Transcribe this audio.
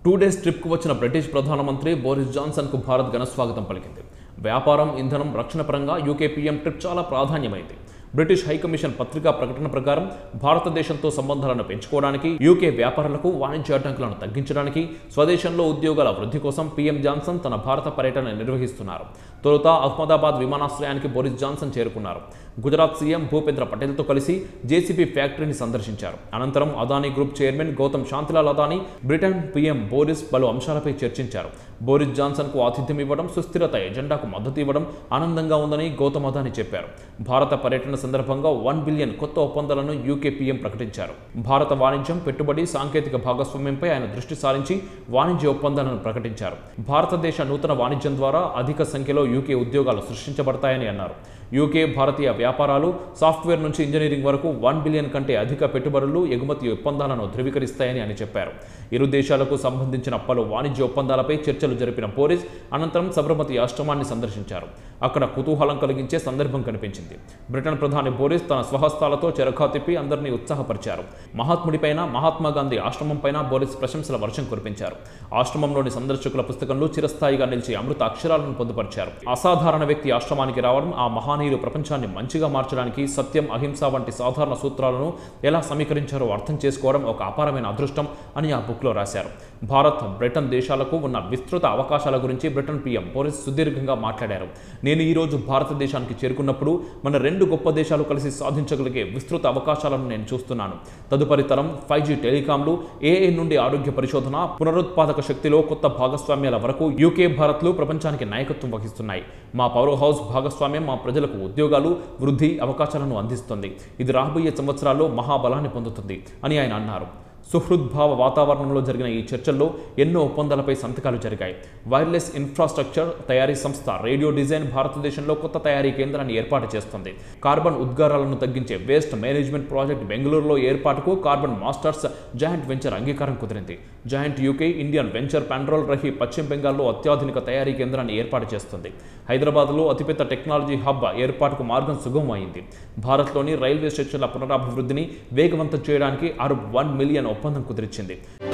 two days ట్రిప్కు వచ్చిన British ప్రధానమంత్రి Boris జాన్సన్కు Bharat ఘనస్వాగతం పలికింది వ్యాపారం ఇంధనం రక్షణ పరంగా యూకే పీఎం ట్రిప్ చాలా ప్రాధాన్యమైంది బ్రిటిష్ హైకమిషన్ పత్రికా ప్రకటన ప్రకారం భారతదేశంతో సంబంధాలను పెంచుకోవడానికి యూకే వ్యాపారులకు వాణిజ్య అడ్డంకులను తగ్గించడానికి స్వదేశంలో ఉద్యోగాల వృద్ధి కోసం పీఎం జాన్సన్ తన భారత పర్యటన నిర్వహిస్తున్నారు తొలుత అహ్మదాబాద్ విమానాశ్రయానికి బోరిస్ జాన్సన్ చేరుకున్నారు గుజరాత్ సీఎం భూపేంద్ర పటేల్తో కలిసి జేసీబీ ఫ్యాక్టరీని సందర్శించారు అనంతరం Adani group chairman Gautam Shantilal Adani Britain PM Boris పలు అంశాలపై చర్చించారు బోరిస్ జాన్సన్కు ఆతిథ్యం ఇవ్వడం సుస్థిరత ఎజెండాకు మద్దతు ఇవ్వడం ఆనందంగా ఉందని గౌతమ్ అదానీ చెప్పారు భారత పర్యటన సందర్భంగా వన్ బిలియన్ కొత్త ఒప్పందాలను యూకే పీఎం ప్రకటించారు భారత వాణిజ్యం పెట్టుబడి సాంకేతిక భాగస్వామ్యంపై ఆయన దృష్టి సారించి వాణిజ్య ఒప్పందాలను ప్రకటించారు భారతదేశ నూతన వాణిజ్యం ద్వారా అధిక సంఖ్యలో యూకే ఉద్యోగాలు సృష్టించబడతాయని అన్నారు యూకే భారతీయ వ్యాపారాలు సాఫ్ట్వేర్ నుంచి ఇంజనీరింగ్ వరకు వన్ బిలియన్ కంటే అధిక పెట్టుబడులు ఎగుమతి ఒప్పందాలను ధృవీకరిస్తాయని ఆయన చెప్పారు ఇరు దేశాలకు సంబంధించిన పలు వాణిజ్య ఒప్పందాలపై చర్చలు జరిపిన పోరిస్ అనంతరం సబర్మతి ఆశ్రమాన్ని సందర్శించారు అక్కడ కుతూహలం కలిగించే సందర్భం కనిపించింది బ్రిటన్ ప్రధాని బోరిస్ తన స్వహస్తాలతో చెరఖా తిప్పి అందరినీ ఉత్సాహపరిచారు మహాత్ముడిపైన మహాత్మా గాంధీ ఆశ్రమంపైన బోరిస్ ప్రశంసల వర్షం కురిపించారు ఆశ్రమంలోని సందర్శకుల పుస్తకంలో చిరస్థాయిగా నిలిచే అమృత అక్షరాలను పొందుపరిచారు అసాధారణ వ్యక్తి ఆశ్రమానికి రావడం ఆ మహానీయులు ప్రపంచాన్ని మంచిగా మార్చడానికి సత్యం అహింస వంటి సాధారణ సూత్రాలను ఎలా సమీకరించారో అర్థం చేసుకోవడం ఒక అపారమైన అదృష్టం అని ఆ బుక్లో రాశారు భారత్ బ్రిటన్ దేశాలకు ఉన్న విస్తృత అవకాశాల గురించి బ్రిటన్ పీఎం బోరిస్ సుదీర్ఘంగా మాట్లాడారు నేను ఈ రోజు భారతదేశానికి చేరుకున్నప్పుడు మన రెండు గొప్ప దేశాలు కలిసి సాధించగలిగే విస్తృత అవకాశాలను నేను చూస్తున్నాను తదుపరి తరం ఫైవ్ జీ టెలికాంలు ఏఐ నుండి ఆరోగ్య పరిశోధన పునరుత్పాదక శక్తిలో కొత్త భాగస్వామ్యాల వరకు యూకే భారత్లు ప్రపంచానికి నాయకత్వం వహిస్తున్నాయి మా పవర్ హౌస్ భాగస్వామ్యం మా ప్రజలకు ఉద్యోగాలు వృద్ధి అవకాశాలను అందిస్తుంది ఇది రాబోయే సంవత్సరాల్లో మహాబలాన్ని పొందుతుంది అని ఆయన అన్నారు సుహృద్భావ వాతావరణంలో జరిగిన ఈ చర్చల్లో ఎన్నో ఒప్పందాలపై సంతకాలు జరిగాయి వైర్లెస్ ఇన్ఫ్రాస్ట్రక్చర్ తయారీ సంస్థ రేడియో డిజైన్ భారతదేశంలో కొత్త తయారీ కేంద్రాన్ని ఏర్పాటు చేస్తుంది కార్బన్ ఉద్గారాలను తగ్గించే వేస్ట్ మేనేజ్మెంట్ ప్రాజెక్ట్ బెంగళూరులో ఏర్పాటుకు కార్బన్ మాస్టర్స్ జాయింట్ వెంచర్ అంగీకారం కుదిరింది joint UK Indian venture Pandrol Rahee పశ్చిమ బెంగాల్లో అత్యాధునిక తయారీ కేంద్రాన్ని ఏర్పాటు చేస్తుంది హైదరాబాద్లో అతిపెద్ద టెక్నాలజీ హబ్ ఏర్పాటుకు మార్గం సుగమం అయింది భారత్లోని రైల్వే స్టేషన్ల పునరాభివృద్ధిని వేగవంతం చేయడానికి అరబ్ వన్ మిలియన్ ఒప్పందం కుదిరించింది